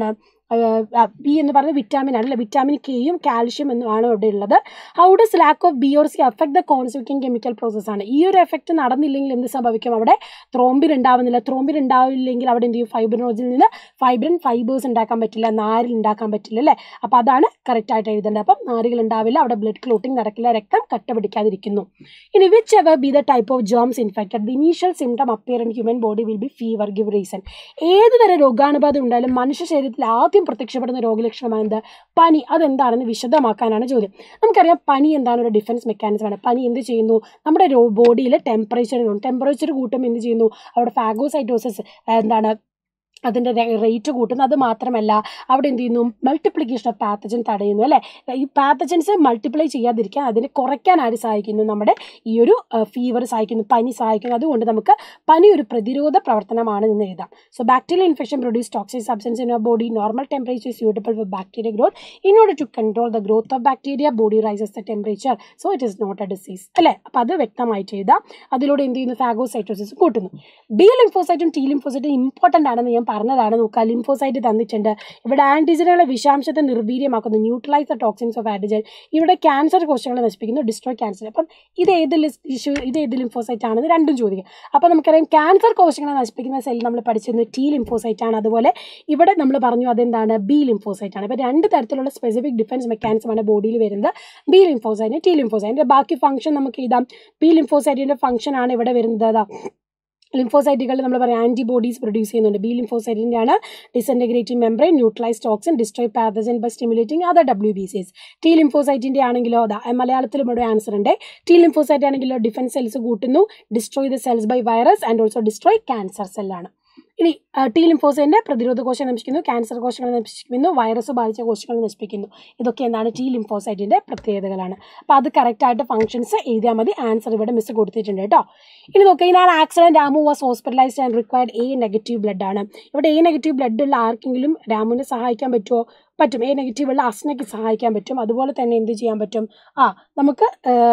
ബി എന്ന് പറയുന്നത് വിറ്റാമിൻ ആണ് അല്ലെ വിറ്റാമിൻ കെയും കാൽഷ്യം എന്നുമാണ് ഇവിടെ ഉള്ളത് how does lack of B or C affect the constituting chemical process ആണ് ഈ ഒരു എഫക്റ്റ് നടന്നില്ലെങ്കിൽ എന്ത് സംഭവിക്കും അവിടെ ത്രോംബിൻ ഉണ്ടാവുന്നില്ല ത്രോംബിൻ ഉണ്ടാവില്ലെങ്കിൽ അവിടെ എന്ത് ചെയ്യും ഫൈബ്രിനോജിൽ നിന്ന് ഫൈബ്രിൻ ഫൈബേഴ്സ് ഉണ്ടാക്കാൻ പറ്റില്ല നാരിൽ ഉണ്ടാക്കാൻ പറ്റില്ല അല്ലേ അപ്പോൾ അതാണ് കറക്റ്റ് ആയിട്ട് എഴുതേണ്ടത് അപ്പം നാരുകൾ ഉണ്ടാവില്ല അവിടെ ബ്ലഡ് ക്ലോട്ടിംഗ് നടക്കില്ല രക്തം കട്ട പിടിക്കാതിരിക്കുന്നു ഇനി whichever be the type of germs infected the initial symptom appear in human body will be fever give reason ഏത് തരം രോഗാണുബാധ ഉണ്ടായാലും മനുഷ്യ ശരീരത്തിൽ ആദ്യം പ്രത്യക്ഷപ്പെടുന്ന രോഗലക്ഷണമാണ് എന്ത് പനി അതെന്താണെന്ന് വിശദമാക്കാനാണ് ചോദ്യം നമുക്കറിയാം പനി എന്താണ് ഒരു ഡിഫൻസ് മെക്കാനിസമാണ് പനി എന്ത് ചെയ്യുന്നു നമ്മുടെ ബോഡിയിൽ ടെമ്പറേച്ചർ ടെമ്പറേച്ചർ കൂട്ടുമ്പോൾ എന്ത് ചെയ്യുന്നു അവിടെ ഫാഗോസൈറ്റോസിസ് എന്താണ് അതിൻ്റെ റേറ്റ് കൂട്ടുന്നു അത് മാത്രമല്ല അവിടെ എന്ത് ചെയ്യുന്നു മൾട്ടിപ്ലിക്കേഷൻ ഓഫ് പാത്തജൻ തടയുന്നു അല്ലേ ഈ പാത്തജൻസ് മൾട്ടിപ്ലൈ ചെയ്യാതിരിക്കാൻ അതിനെ കുറയ്ക്കാൻ ആര് സഹായിക്കുന്നു നമ്മുടെ ഈ ഒരു ഫീവർ സഹായിക്കുന്നു പനി സഹായിക്കുന്നു അതുകൊണ്ട് നമുക്ക് പനി ഒരു പ്രതിരോധ പ്രവർത്തനമാണ് എന്ന് എഴുതാം so bacterial infection produce toxic substance in body normal temperature suitable for bacteria growth in order to control the growth of bacteria body rises the temperature so it is not a disease അല്ലേ അപ്പോൾ അത് വ്യക്തമായിട്ട് എഴുതാം അതിലൂടെ എന്ത് ചെയ്യുന്നു phagocytosis കൂട്ടുന്നു B ലിംഫോസൈറ്റും ടി ലിംഫോസൈറ്റും ഇമ്പോർട്ടൻ്റ് ആണെന്ന് ഞാൻ പറഞ്ഞതാണ് നോക്കുക ലിംഫോസൈറ്റ് തന്നിട്ടുണ്ട് ഇവിടെ ആൻറ്റിജനുകളെ വിഷാംശത്തെ നിർവീര്യമാക്കുന്നു neutralise the toxins of antigen ഇവിടെ ക്യാൻസർ കോശങ്ങളെ നശിപ്പിക്കുന്നു ഡിസ്ട്രോയ് ക്യാൻസർ അപ്പം ഇത് ഏത് ഇഷ്യൂ ഇത് ഏത് ലിംഫോസൈറ്റ് ആണെന്ന് രണ്ടും ചോദിക്കും അപ്പോൾ നമുക്കറിയാം ക്യാൻസർ കോശങ്ങളെ നശിപ്പിക്കുന്ന സെൽ നമ്മൾ പഠിച്ചിരുന്നു ടി ലിംഫോസൈറ്റ് ആണ് അതുപോലെ ഇവിടെ നമ്മൾ പറഞ്ഞു അതെന്താണ് ബി ലിംഫോസൈറ്റ് ആണ് അപ്പോൾ രണ്ട് തരത്തിലുള്ള സ്പെസിഫിക് ഡിഫൻസ് മെക്കാനിസമാണ് ബോഡിയിൽ വരുന്നത് ബി ലിംഫോസൈറ്റ് ടി ലിംഫോസൈറ്റിൻ്റെ ബാക്കി ഫംഗ്ഷൻ നമുക്ക് എഴുതാം ബി ലിംഫോസൈറ്റിൻ്റെ ഫംഗ്ഷൻ ആണ് ഇവിടെ വരുന്നത് അതാ ലിംഫോസൈറ്റുകൾ നമ്മൾ പറയാം ആൻറ്റിബോഡീസ് പ്രൊഡ്യൂസ് ചെയ്യുന്നുണ്ട് ബി ലിംഫോസൈറ്റിൻ്റെ ആണ് disintegrating membrane neutralise toxin destroy pathogen by stimulating other W B C S T ലിംഫോസൈറ്റിൻ്റെ ആണെങ്കിലോ അതാ മലയാളത്തിലും ഇവിടെ ആൻസർ ഉണ്ട് ടി ലിംഫോസൈറ്റ് ആണെങ്കിലോ ഡിഫൻസ് സെൽസ് കൂട്ടുന്നു destroy the cells by virus and also destroy cancer സെല്ലാണ് ഇനി ടി ലിംഫോസൈൻ്റെ പ്രതിരോധ കോശം നശിപ്പിക്കുന്നു ക്യാൻസർ കോശങ്ങൾ നശിപ്പിക്കുന്നു വൈറസ് ബാധിച്ച കോശങ്ങൾ നശിപ്പിക്കുന്നു ഇതൊക്കെ എന്താണ് ടി ലിംഫോസൈറ്റിൻ്റെ പ്രത്യേകതകളാണ് അപ്പോൾ അത് കറക്റ്റായിട്ട് ഫംഗ്ഷൻസ് എഴുതിയാൽ മതി ആൻസർ ഇവിടെ മിസ് കൊടുത്തിട്ടുണ്ട് കേട്ടോ ഇനി നോക്കുക in an accident Ramu was hospitalised and required A negative blood ആണ് ഇവിടെ എ നെഗറ്റീവ് ബ്ലഡ് ഉള്ള ആർക്കെങ്കിലും രാമുവിനെ സഹായിക്കാൻ പറ്റുമോ പറ്റും എ നെഗറ്റീവ് ഉള്ള അസ്നയ്ക്ക് സഹായിക്കാൻ പറ്റും അതുപോലെ തന്നെ എന്ത് ചെയ്യാൻ പറ്റും ആ നമുക്ക്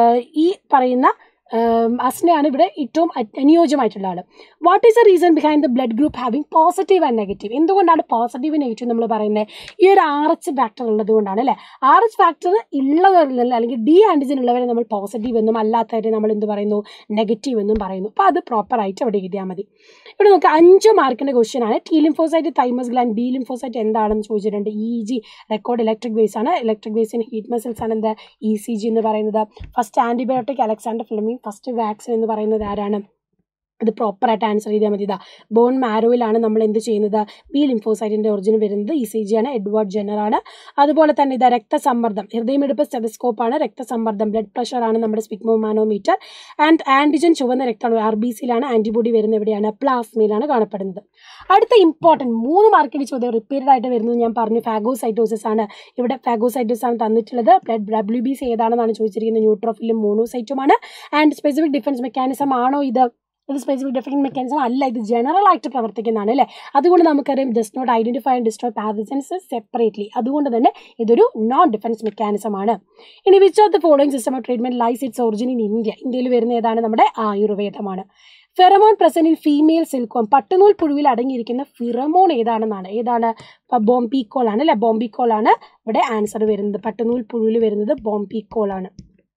ഈ പറയുന്ന അസ്നയാണ് ഇവിടെ ഏറ്റവും അനുയോജ്യമായിട്ടുള്ള ആൾ what is the reason behind the blood group having positive and negative എന്തുകൊണ്ടാണ് പോസിറ്റീവ് നെഗറ്റീവ് നമ്മൾ പറയുന്നത് ഈ ഒരു ആർ എച്ച് ഫാക്ടർ ഉള്ളത് കൊണ്ടാണ് അല്ലേ ആർ എച്ച് ഫാക്ടർ ഉള്ളവരിൽ അല്ലെങ്കിൽ ഡി ആൻറ്റിജൻ ഉള്ളവരെ നമ്മൾ പോസിറ്റീവ് എന്നും അല്ലാത്തവരെ നമ്മൾ എന്ത് പറയുന്നു നെഗറ്റീവ് എന്നും പറയുന്നു അപ്പോൾ അത് പ്രോപ്പറായിട്ട് അവിടെ എഴുതിയാൽ മതി ഇവിടെ നമുക്ക് അഞ്ച് മാർക്കിൻ്റെ ക്വസ്റ്റ്യൻ ആണ് T lymphocyte thymus gland B lymphocyte എന്താണെന്ന് ചോദിച്ചിട്ടുണ്ട് E G record electric waves ആണ് ഇലക്ട്രിക് വേസിന് ഹീറ്റ് മസിൽസ് ആണ് എന്താ ഇ സി ജി എന്ന് പറയുന്നത് first antibiotic Alexander Fleming first vaccine എന്ന് പറയുന്നത് ആരാണ് ഇത് പ്രോപ്പറായിട്ട് ആൻസർ ചെയ്താൽ മതി ഇതാ ബോൺ മാരോയിലാണ് നമ്മൾ എന്ത് ചെയ്യുന്നത് ബി ലിംഫോസൈറ്റിൻ്റെ ഒറിജിൻ വരുന്നത് ഇ സി ജി ആണ് എഡ്വേർഡ് ജെന്നർ ആണ് അതുപോലെ തന്നെ ഇതാ രക്തസമ്മർദ്ദം ഹൃദയമിടിപ്പ് സ്റ്റെതസ്കോപ്പ് ആണ് രക്തസമ്മർദ്ദം ബ്ലഡ് പ്രഷർ ആണ് നമ്മുടെ സ്പിഗ്മോമാനോമീറ്റർ ആൻഡ് ആൻറ്റിജൻ ചുവന്ന രക്തമാണ് ആർ ബി സിയിലാണ് ആൻറ്റിബോഡി വരുന്നത് എവിടെയാണ് പ്ലാസ്മയിലാണ് കാണപ്പെടുന്നത് അടുത്ത ഇമ്പോർട്ടൻറ്റ് മൂന്ന് മാർക്കിൻ്റെ ചോദ്യം റിപ്പീറ്റഡ് ആയിട്ട് വരുന്നത് ഞാൻ പറഞ്ഞു ഫാഗോസൈറ്റോസിസ് ആണ് ഇവിടെ ഫാഗോസൈറ്റോസ് ആണ് തന്നിട്ടുള്ളത് ബ്ലഡ് ഡബ്ല്യു ബി സി ഏതാണെന്നാണ് ചോദിച്ചിരിക്കുന്നത് ന്യൂട്രോഫിലും മോണോസൈറ്റുമാണ് ആൻഡ് സ്പെസിഫിക് ഡിഫൻസ് മെക്കാനിസം ആണോ ഇത് ഇത് സ്പെസിഫിക് ഡിഫറെൻറ്റ് മെക്കാനിസം അല്ല ഇത് ജനറൽ ആയിട്ട് പ്രവർത്തിക്കുന്നതാണ് അല്ലേ അതുകൊണ്ട് നമുക്കറിയാം does not identify and destroy pathogens separately അതുകൊണ്ട് തന്നെ ഇതൊരു നോൺ ഡിഫൻസ് മെക്കാനിസം ആണ് ഇനി which of the following system of treatment lies its origin in India ഇന്ത്യയിൽ വരുന്ന ഏതാണ് നമ്മുടെ ആയുർവേദമാണ് pheromone present in female silkworm പട്ടുനൂൽ പുഴുവിൽ അടങ്ങിയിരിക്കുന്ന ഫിറമോൺ ഏതാണെന്നാണ് ഏതാണ് ബോംബിക്കോൾ ആണ് അല്ലെ ബോംബിക്കോൾ ആണ് ഇവിടെ ആൻസർ വരുന്നത് പട്ടുനൂൽ പുഴുവിൽ വരുന്നത് ബോംബിക്കോൾ ആണ്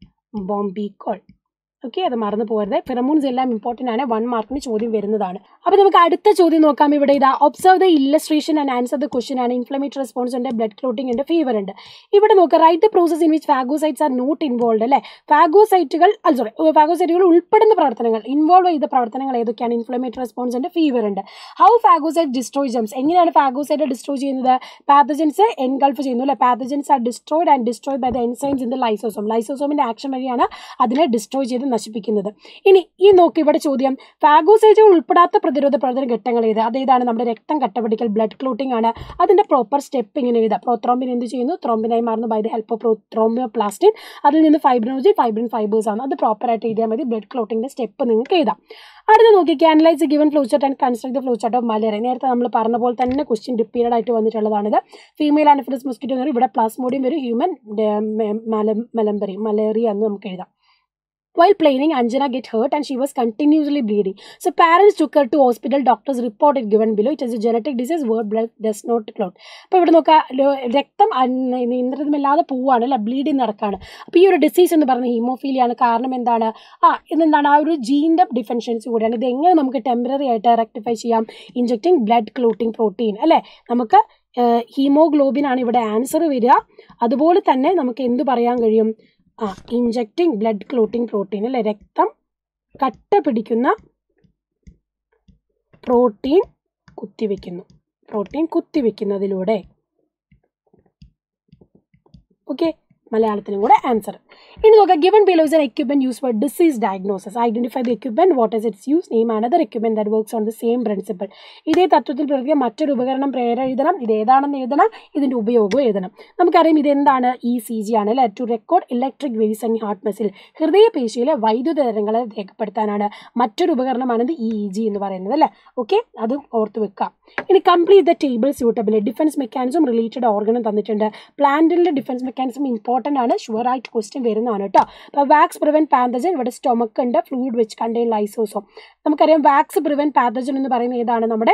ബോംബിക്കോൾ ഓക്കെ അത് മറന്നു പോകരുത് ഫിറമോൺസ് എല്ലാം ഇമ്പോർട്ടൻ്റ് ആണ് വൺ മാർക്കിന് ചോദ്യം വരുന്നതാണ് അപ്പോൾ നമുക്ക് അടുത്ത ചോദ്യം നോക്കാം ഇവിടെ ഇതാ observe the illustration and answer the question ആണ് ഇൻഫ്ലമേറ്ററി റെസ്പോൺസ് ഉണ്ട് ബ്ലഡ് ക്ലോട്ടിംഗ് ഉണ്ട് ഫീവർ ഉണ്ട് ഇവിടെ നോക്കുക write the process in which phagocytes are not involve അല്ലേ ഫാഗോസൈറ്റുകൾ അല്ല സോറി ഫാഗോസൈറ്റുകൾ ഉൾപ്പെടുന്ന പ്രവർത്തനങ്ങൾ ഇൻവോൾവ് ചെയ്ത പ്രവർത്തനങ്ങൾ ഏതൊക്കെയാണ് ഇൻഫ്ലമേറ്ററി റെസ്പോൺസ് ഉണ്ട് ഫീവർ ഉണ്ട് ഹൗ ഫാഗോസൈറ്റ് ഡിസ്ട്രോയ് ജംസ് എങ്ങനെയാണ് ഫാഗോസൈറ്റ് ഡിസ്ട്രോയ് ചെയ്യുന്നത് പാത്തജൻസ് എൻഗൾഫ് ചെയ്യുന്നു അല്ലേ pathogens are destroyed and destroy by the enzymes in the lysosome ലൈസോസോമിന്റെ ആക്ഷൻ വഴിയാണ് അതിനെ ഡിസ്ട്രോയ് ചെയ്ത് നശിപ്പിക്കുന്നത് ഇനി ഈ നോക്ക് ഇവിടെ ചോദ്യം ഫാഗോസൈറ്റുകൾ ഉൾപ്പെടാത്ത പ്രതിരോധ പ്രവർത്തന ഘട്ടങ്ങൾ ഏത് അതേതാണ് നമ്മുടെ രക്തം കട്ടപിടിക്കൽ ബ്ലഡ് ക്ലോട്ടിംഗ് ആണ് അതിന്റെ പ്രോപ്പർ സ്റ്റെപ്പ് ഇങ്ങനെ എഴുതാം പ്രോത്രോംബിൻ എന്ത് ചെയ്യുന്നു ത്രോംബിനായി മാറുന്നു by the help of prothromboplastin അതിൽ നിന്ന് ഫൈബ്രോജിൻ ഫൈബ്രിൻ ഫൈബേഴ്സ് ആണ് അത് പ്രോപ്പറായിട്ട് എഴുതിയാൽ മതി ബ്ലഡ് ക്ലോട്ടിംഗിന്റെ സ്റ്റെപ്പ് നിങ്ങൾക്ക് എഴുതാം അടുത്ത നോക്കി analyse given flow chart and construct the flow chart of malaria നേരത്തെ നമ്മൾ പറഞ്ഞ പോലെ തന്നെ ക്വസ്റ്റ്യൻ റിപ്പീറ്റഡ് ആയിട്ട് വന്നിട്ടുള്ളതാണിത് ഫീമെയിൽ ആനഫിലിസ് മൊസ്കിറ്റോ എന്ന് പറയും ഇവിടെ പ്ലാസ്മോഡിയം വരും ഹ്യൂമൻ മലംബറി മലേറിയ എന്ന് നമുക്ക് എഴുതാം While playing, Anjana get hurt and she was continuously bleeding. So parents took her to hospital. Doctors reported given below. It is a genetic disease where blood does not clot. അപ്പോൾ ഇവിടെ നോക്കുക law- രക്തം അന് നിയന്ത്രിതമില്ലാതെ പോവാണ് അല്ലെ bleeding നടക്കാണ് അപ്പോൾ ഈ ഒരു ഡിസീസ് എന്ന് പറയുന്നത് ഹീമോഫീലിയാണ് കാരണം എന്താണ് ആ ഇതെന്താണ് ആ ഒരു ജീൻ്റെ ഡിഫൻഷ്യൻസി കൂടിയാണ് ഇത് എങ്ങനെ നമുക്ക് ടെമ്പററി ആയിട്ട് റെക്ടിഫൈ ചെയ്യാം ഇഞ്ചക്റ്റിംഗ് ബ്ലഡ് ക്ലോട്ടിംഗ് പ്രോട്ടീൻ അല്ലേ നമുക്ക് ഹീമോഗ്ലോബിൻ ആണ് ഇവിടെ ആൻസർ വരിക അതുപോലെ തന്നെ നമുക്ക് എന്ത് പറയാൻ കഴിയും ആ ഇഞ്ചക്റ്റിംഗ് ബ്ലഡ് ക്ലോട്ടിംഗ് പ്രോട്ടീൻ അല്ലേ രക്തം കട്ട പിടിക്കുന്ന പ്രോട്ടീൻ കുത്തിവെക്കുന്നു പ്രോട്ടീൻ കുത്തിവെക്കുന്നതിലൂടെ ഓക്കെ മലയാളത്തിലും കൂടെ ആൻസർ ഇനി നോക്കാം given below is an equipment use for disease diagnosis identify the equipment what is its use name another equipment that works on the same principle ഇതേ തത്വത്തിൽ പ്രവർത്തിക്കുക മറ്റൊരു ഉപകരണം പേര് എഴുതണം ഇത് ഏതാണെന്ന് എഴുതണം ഇതിന്റെ ഉപയോഗവും എഴുതണം നമുക്കറിയാം ഇതെന്താണ് ഇ സി ജി ആണ് അല്ലെ to record electric waves and heart muscle ഹൃദയപേശിയിലെ വൈദ്യുത തരംഗങ്ങളെ രേഖപ്പെടുത്താനാണ് മറ്റൊരു ഉപകരണമാണിത് ഇ ഇ ജി എന്ന് പറയുന്നത് അല്ലേ ഓക്കെ അതും ഓർത്ത് വെക്കാം ഇനി complete the table suitable defence mechanism related ഓർഗനും തന്നിട്ടുണ്ട് പ്ലാന്റിലെ ഡിഫൻസ് മെക്കാനിസം ഇമ്പോർട്ടൻ്റ് ആണ് ഷുവർ ആയിട്ട് ക്വസ്റ്റ്യൻ വരുന്നതാണ് കേട്ടോ അപ്പോൾ വാക്സ് പ്രിവെന്റ് പാന്തജൻ ഇവിടെ സ്റ്റൊമക്ക് ഉണ്ട് ഫ്ലൂയിഡ് വെച്ച് കണ്ടെയ്ൻ ലൈസോസോം നമുക്കറിയാം വാക്സ് പ്രിവെന്റ് പാന്തജൻ എന്ന് പറയുന്നത് ഏതാണ് നമ്മുടെ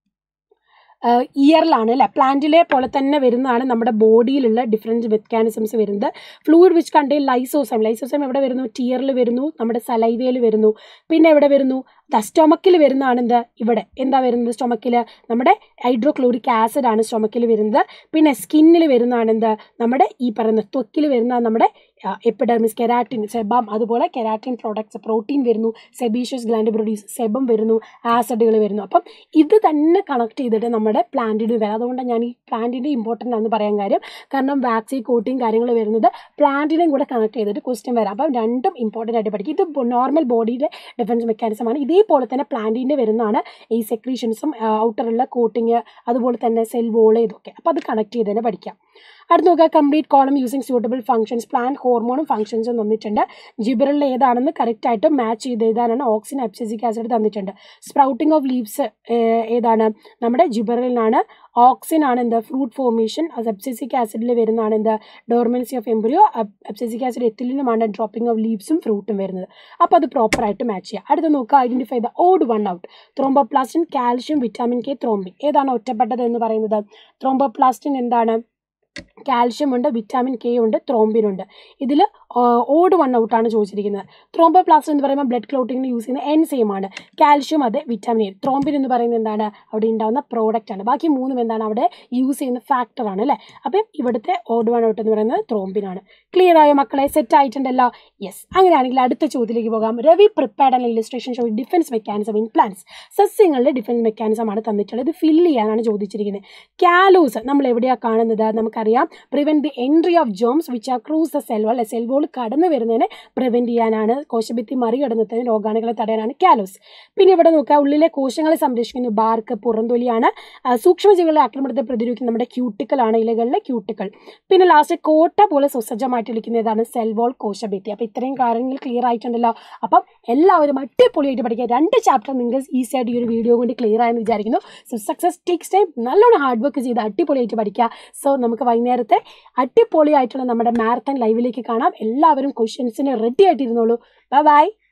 ഇയറിലാണ് അല്ലെ പ്ലാന്റിലെ പോലെ തന്നെ വരുന്നതാണ് നമ്മുടെ ബോഡിയിലുള്ള ഡിഫറെൻറ്റ് മെക്കാനിസംസ് വരുന്നത് fluid which contain lysosome lysosome എവിടെ വരുന്നു ടിയറിൽ വരുന്നു നമ്മുടെ സലൈവയിൽ വരുന്നു പിന്നെ എവിടെ വരുന്നു ദ സ്റ്റൊമക്കിൽ വരുന്നതാണ് എന്ത് ഇവിടെ എന്താ വരുന്നത് സ്റ്റൊമക്കിൽ നമ്മുടെ ഹൈഡ്രോക്ലോറിക് ആസിഡ് ആണ് സ്റ്റൊമക്കിൽ വരുന്നത് പിന്നെ സ്കിന്നിൽ വരുന്നതാണ് എന്ത് നമ്മുടെ ഈ പറയുന്ന ത്വക്കിൽ വരുന്ന നമ്മുടെ എപ്പിഡർമിസ് കെരാറ്റിൻ സെബം അതുപോലെ കെരാറ്റിൻ പ്രോഡക്ട്സ് പ്രോട്ടീൻ വരുന്നു സെബീഷ്യസ് ഗ്ലാൻഡ് പ്രൊഡ്യൂസ് സെബം വരുന്നു ആസിഡുകൾ വരുന്നു അപ്പം ഇത് തന്നെ കണക്ട് ചെയ്തിട്ട് നമ്മുടെ പ്ലാന്റിന് വരാം അതുകൊണ്ടാണ് ഞാൻ ഈ പ്ലാന്റിൻ്റെ ഇമ്പോർട്ടൻ്റ് ആണെന്ന് പറയാൻ കാര്യം കാരണം വാക്സിൻ കോട്ടിങ് കാര്യങ്ങൾ വരുന്നത് പ്ലാന്റിനെയും കൂടെ കണക്ട് ചെയ്തിട്ട് ക്വസ്റ്റ്യൻ വരാം അപ്പം രണ്ടും ഇമ്പോർട്ടൻ്റ് ആയിട്ട് പഠിക്കും ഇത് നോർമൽ ബോഡിയുടെ ഡിഫൻസ് മെക്കാനിസമാണ് ഇതേപോലെ തന്നെ പ്ലാന്റിൻ്റെ വരുന്നതാണ് ഈ സെക്രീഷൻസും ഔട്ടറുള്ള കോട്ടിങ് അതുപോലെ തന്നെ സെൽ വോള് ഇതൊക്കെ അപ്പോൾ അത് കണക്ട് ചെയ്ത് തന്നെ പഠിക്കാം അടുത്ത് നോക്കുക complete column using suitable functions plant ഹോർമോണും ഫംഗ്ഷൻസും തന്നിട്ടുണ്ട് ജിബറലിൽ ഏതാണെന്ന് കറക്റ്റ് ആയിട്ട് മാച്ച് ചെയ്ത് എഴുതാനാണ് ഓക്സിൻ അബ്സെസിക് ആസിഡ് തന്നിട്ടുണ്ട് സ്പ്രൗട്ടിംഗ് ഓഫ് ലീവ്സ് ഏതാണ് നമ്മുടെ ജിബറലിനാണ് ഓക്സിൻ ആണ് എന്താ ഫ്രൂട്ട് ഫോർമേഷൻ അബ്സെസിക് ആസിഡിൽ വരുന്നതാണ് എന്താ dormancy of embryo abscisic acid എത്തിലിനുമാണ് ഡ്രോപ്പിംഗ് ഓഫ് ലീവ്സും ഫ്രൂട്ടും വരുന്നത് അപ്പോൾ അത് പ്രോപ്പറായിട്ട് മാച്ച് ചെയ്യുക അടുത്ത് നോക്കുക identify the odd one out thromboplastin calcium vitamin K thrombin ഏതാണ് ഒറ്റപ്പെട്ടത് എന്ന് പറയുന്നത് ത്രോംബോപ്ലാസ്റ്റിൻ എന്താണ് കാൽഷ്യം ഉണ്ട് വിറ്റാമിൻ കെ ഉണ്ട് ത്രോംബിൻ ഉണ്ട് ഇതിൽ ഓഡ് വൺ ഔട്ടാണ് ചോദിച്ചിരിക്കുന്നത് ത്രോംബോപ്ലാസ്റ്റ് എന്ന് പറയുമ്പോൾ ബ്ലഡ് ക്ലോട്ടിങ്ങിന് യൂസ് ചെയ്യുന്ന എൻസൈം ആണ് കാൽഷ്യം അതെ വിറ്റാമിൻ എ ത്രോംബിൻ എന്ന് പറയുന്നത് എന്താണ് അവിടെ ഉണ്ടാകുന്ന പ്രോഡക്റ്റ് ആണ് ബാക്കി മൂന്നും എന്താണ് അവിടെ യൂസ് ചെയ്യുന്ന ഫാക്ടർ ആണ് അല്ലേ അപ്പം ഇവിടുത്തെ ഓഡ് വൺ ഔട്ട് എന്ന് പറയുന്നത് ത്രോംബിൻ ആണ് ക്ലിയർ ആയോ മക്കളെ സെറ്റ് ആയിട്ടുണ്ടല്ലോ യെസ് അങ്ങനെയാണെങ്കിൽ അടുത്ത ചോദ്യത്തിലേക്ക് പോകാം Ravi prepared and illustration show defence mechanism in plants സസ്യങ്ങളുടെ ഡിഫൻസ് മെക്കാനിസം ആണ് തന്നിട്ടുള്ളത് ഇത് ഫില്ല് ചെയ്യാനാണ് ചോദിച്ചിരിക്കുന്നത് കാലൂസ് നമ്മൾ എവിടെയാണ് കാണുന്നത് നമുക്കറിയാം prevent the entry of germs which are cross the cell wall cell wall കടന്നു വരുന്നതിനെ പ്രിവെന്റ് ചെയ്യാനാണ് കോശഭിത്തി മറികടന്നതിന് രോഗാണുക്കളെ തടയാനാണ് കാലോസ് പിന്നെ ഇവിടെ നോക്കുക ഉള്ളിലെ കോശങ്ങളെ സംരക്ഷിക്കുന്ന ബാർക്ക് പുറന്തൊലിയാണ് ആ, സൂക്ഷ്മജീവികളെ ആക്രമണത്തെ പ്രതിരോധിക്കുന്ന നമ്മുടെ ക്യൂട്ടിക്കലാണ് ഇലകളിലെ ക്യൂട്ടിക്കൽ പിന്നെ ലാസ്റ്റ് കോട്ട പോലെ സുസജ്ജമായിട്ട് ഇരിക്കുന്നതാണ് സെൽ വോൾ കോശഭിത്തി അപ്പോൾ ഇത്രയും കാര്യങ്ങൾ ക്ലിയർ ആയിട്ടുണ്ടല്ലോ അപ്പം എല്ലാവരും അടിപൊളിയായിട്ട് പഠിക്കുക രണ്ട് ചാപ്റ്റർ നിങ്ങൾക്ക് ഈസി ആയിട്ട് ഈ ഒരു വീഡിയോ കൊണ്ട് ക്ലിയർ ആയെന്ന് വിചാരിക്കുന്നു സോ സക്സസ് ടേക്സ് ടൈം നല്ലോണം ഹാർഡ് വർക്ക് ചെയ്ത് അടിപൊളിയായിട്ട് പഠിക്കുക സോ നമുക്ക് വൈകുന്നേരത്തെ അടിപൊളിയായിട്ടുള്ള നമ്മുടെ മാരത്തൺ ലൈവിലേക്ക് കാണാം എല്ലാവരും ക്വസ്റ്റ്യൻസിന് റെഡി ആയിട്ടിരുന്നോളൂ ബൈ ബൈ